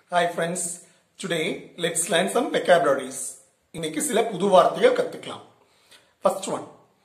Hi friends, today let's learn some vocabularies. இன்னைக்கு சில புது வார்த்தைகள் கத்துக்கலாம். First one,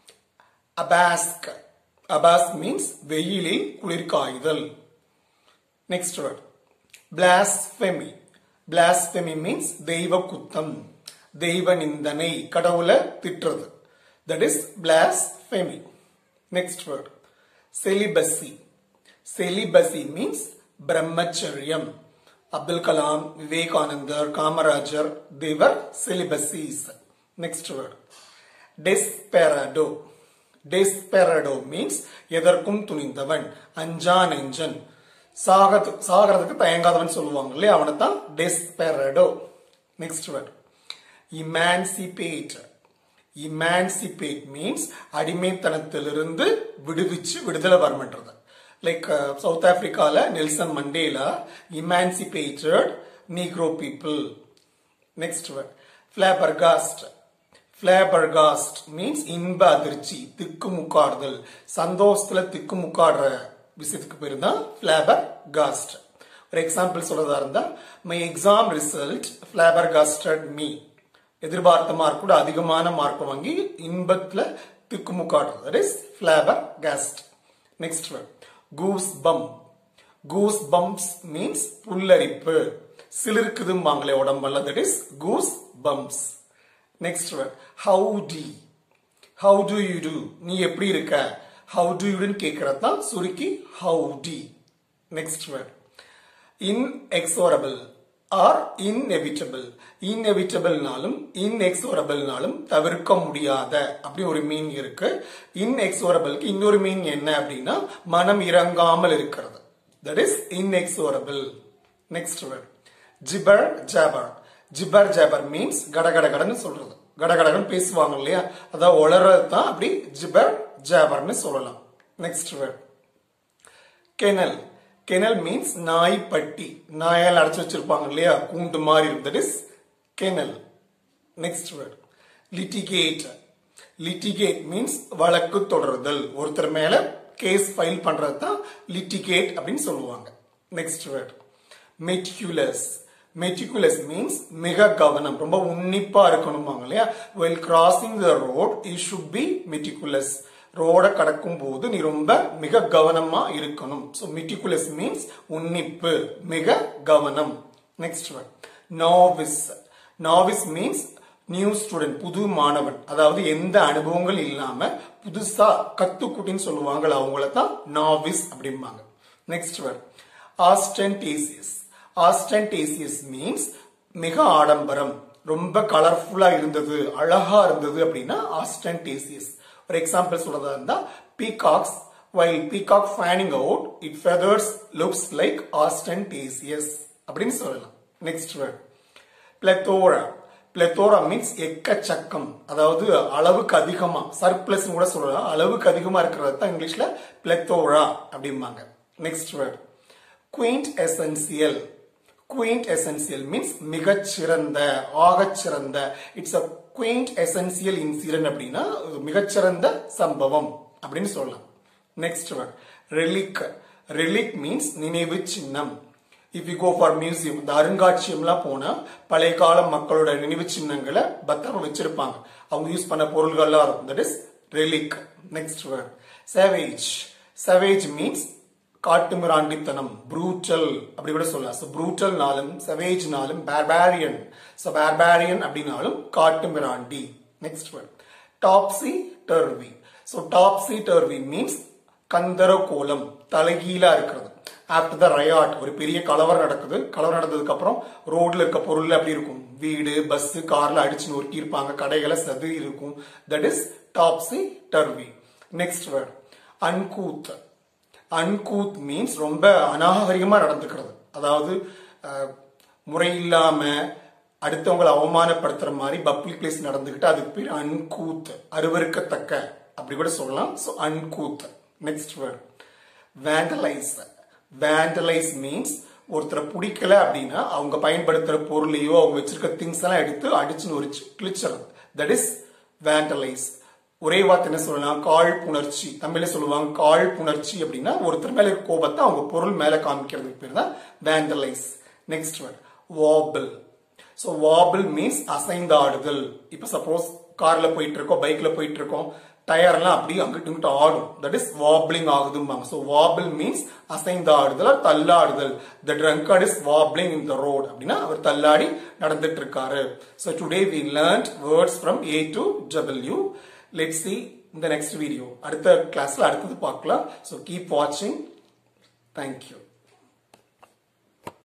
abask. Abask means வெயிலில் குளிர்காய்தல். Next word, blasphemy. Blasphemy means தெய்வ குத்தம். தெய்வ நிந்தனை, கடவுளை திட்டுறது. That is blasphemy. Next word, celibacy. Celibacy means brahmacharya. Abdul Kalam, Vivekananda, Kamarajar, they were celibacies. Next word. Desperado. Desperado means எதற்கும் துணிந்தவன் அஞ்சான் நெஞ்சன் சாகத்து சாகிறதுக்கு தயங்காதவன் சொல்லுவாங்க இல்லையா அவனை தான் desperado next word emancipate emancipate means அடிமைத்தனத்திலிருந்து விடுவிச்சு விடுதலை வரமன்றது லைக் சவுத் ஆப்பிரிக்கால Nelson Mandela emancipated negro people next word flabbergast flabbergast means இன்ப அதிர்ச்சி திக்குமுக்காடுதல் சந்தோஷத்துல திக்குமுக்காடுற விஷயத்துக்கு பேர் தான் ஃபிளாபர் காஸ்ட் ஒரு எக்ஸாம்பிள் சொல்றதா இருந்தா my exam result flabbergasted me எதிர்பார்த்த மார்க் கூட அதிகமான மார்க் வாங்கி இன்பத்துல திக்குமுக்காடுறது that is flabbergast next word goose bum goose bumps means புல்லரிப்பு சிலிருக்குதும்பாங்களே உடம்பெல்லாம் that is goose bumps next word howdy how do you do நீ எப்படி இருக்க ஹவு டு யூன்னு கேட்கறது தான் சுருக்கி howdy next word inexorable or inevitable இன்எவிட்டபிள்னாலும் இன்எக்ஸோரபிள்னாலும் தவிர்க்க முடியாத அப்படி ஒரு மீன் இருக்கு இன்எக்ஸோரபிள்க்கு இன்னொரு மீன் என்ன அப்படின்னா மனம் இறங்காமல் இருக்கிறது that is inexorable next word jibber jabber jibber jabber means கடகடகடன்னு சொல்றது கடகடகன்னு பேசுவாங்க இல்லையா அதாவது உளறது தான் அப்படி ஜிபர் ஜாபர்னு சொல்லலாம் next word kennel kennel means நாய் பட்டி நாயால் அடைச்சு வச்சிருப்பாங்க இல்லையா கூண்டு மாதிரி that is kennel next word litigate litigate means வழக்கு தொடருதல் ஒருத்தர் மேல கேஸ் ஃபைல் பண்றது தான் லிட்டிகேட் அப்படின்னு சொல்லுவாங்க next word meticulous meticulous means மிக கவனம் ரொம்ப உன்னிப்பா இருக்கணுமாங்க இல்லையா well crossing the road you should be meticulous ரோட கடக்கும் போது நீ ரொம்ப மிக கவனமா இருக்கணும் ஸோ மெட்டிகுலஸ் மீன்ஸ் உன்னிப்பு மிக கவனம் next word novice novice means new student புது மாணவன் அதாவது எந்த அனுபவங்கள் இல்லாம புதுசா கத்துக்குட்டின்னு சொல்லுவாங்க அவங்கள தான் நாவிஸ் அப்படிம்பாங்க next word ostentatious ostentatious means மிக ஆடம்பரம் ரொம்ப கலர்ஃபுல்லா இருந்தது அழகா இருந்தது அப்படின்னா ஆஸ்டன்டேசியஸ் ஒரு எக்ஸாம்பிள் சொல்றதா இருந்தா peacocks while peacock fanning out it feathers looks like ostentatious அப்படின்னு சொல்லலாம் next word plethora plethora means எக்கச்சக்கம் அதாவது அளவுக்கு அதிகமா சர்ப்ளஸ் கூட சொல்லலாம் அளவுக்கு அதிகமா இருக்கிறது தான் இங்கிலீஷ்ல பிளத்தோரா அப்படிம்பாங்க next word quintessential quintessential means மிகச்சிறந்த ஆகச்சிறந்த it's a quintessential incident அப்படின்னா மிகச்சிறந்த சம்பவம் அப்படின்னு சொல்லலாம் next word relic relic means நினைவு சின்னம் if you go for museum இந்த அருங்காட்சியம்லாம் போனா பழைய கால மக்களோட நினைவு சின்னங்களை பத்திரமா வச்சிருப்பாங்க அவங்க யூஸ் பண்ண பொருள்கள்லாம் இருக்கும் that is relic next word savage savage means காட்டுமிராண்டித்தனம் ப்ரூட்டல் அப்படி கூட சொல்லலாம் ஸோ ப்ரூட்டல்னாலும் சவேஜ்னாலும் பேர்பேரியன் ஸோ பேர்பேரியன் அப்படின்னாலும் காட்டுமிராண்டி next word topsy turvy so topsy turvy means கந்தர கோலம் தலைகீழா இருக்கிறது ஆஃப்டர் த ரயாட் ஒரு பெரிய கலவரம் நடக்குது கலவரம் நடந்ததுக்கு அப்புறம் ரோட்ல இருக்க பொருள் அப்படி இருக்கும் வீடு பஸ் கார்ல அடிச்சு நொறுக்கி இருப்பாங்க கடைகளை சது இருக்கும் that is topsy turvy next word uncouth uncouth means ரொம்ப அநாகரிகமா நடந்துக்கிறது அதாவது முறை இல்லாம அடுத்தவங்களை அவமானப்படுத்துற மாதிரி பப்ளிக் பிளேஸ் நடந்துகிட்டு அதுக்கு பேர் அன்கூத் அருவருக்கத்தக்க அப்படி கூட சொல்லலாம் so uncouth next word vandalise vandalise means ஒருத்தரை பிடிக்கல அப்படின்னா அவங்க பயன்படுத்துற பொருளையோ அவங்க வச்சிருக்க திங்ஸ் எல்லாம் எடுத்து அடிச்சு நொறிச்சு கிழிச்சிடுறது தட் இஸ் வேண்டலைஸ் ஒரே வார்த்தை என்ன சொல்லலாம் கால் புணர்ச்சி தமிழ்ல சொல்லுவாங்க கால் புணர்ச்சி அப்படின்னா ஒருத்தர் மேல இருக்க கோபத்தை அவங்க பொருள் மேல காமிக்கிறதுக்கு பேர் தான் vandalise next word wobble so wobble means அசைந்து ஆடுதல் இப்போ சப்போஸ் கார்ல போயிட்டு இருக்கோம் பைக்ல போயிட்டு இருக்கோம் டயர்லாம் அப்படியே அங்கிட்டு இங்கிட்டு ஆடும் தட் இஸ் வாப்ளிங் ஆகுதும்பாங்க ஸோ வாபிள் மீன்ஸ் அசைந்து ஆடுதல் தள்ளாடுதல் the drunkard is wobbling in the road அப்படின்னா அவர் தள்ளாடி நடந்துட்டு இருக்காரு so today we learned words from A to W let see இந்த நெக்ஸ்ட் வீடியோ அடுத்த கிளாஸ்ல அடுத்தது பார்க்கலாம் ஸோ கீப் வாட்சிங் தேங்க்யூ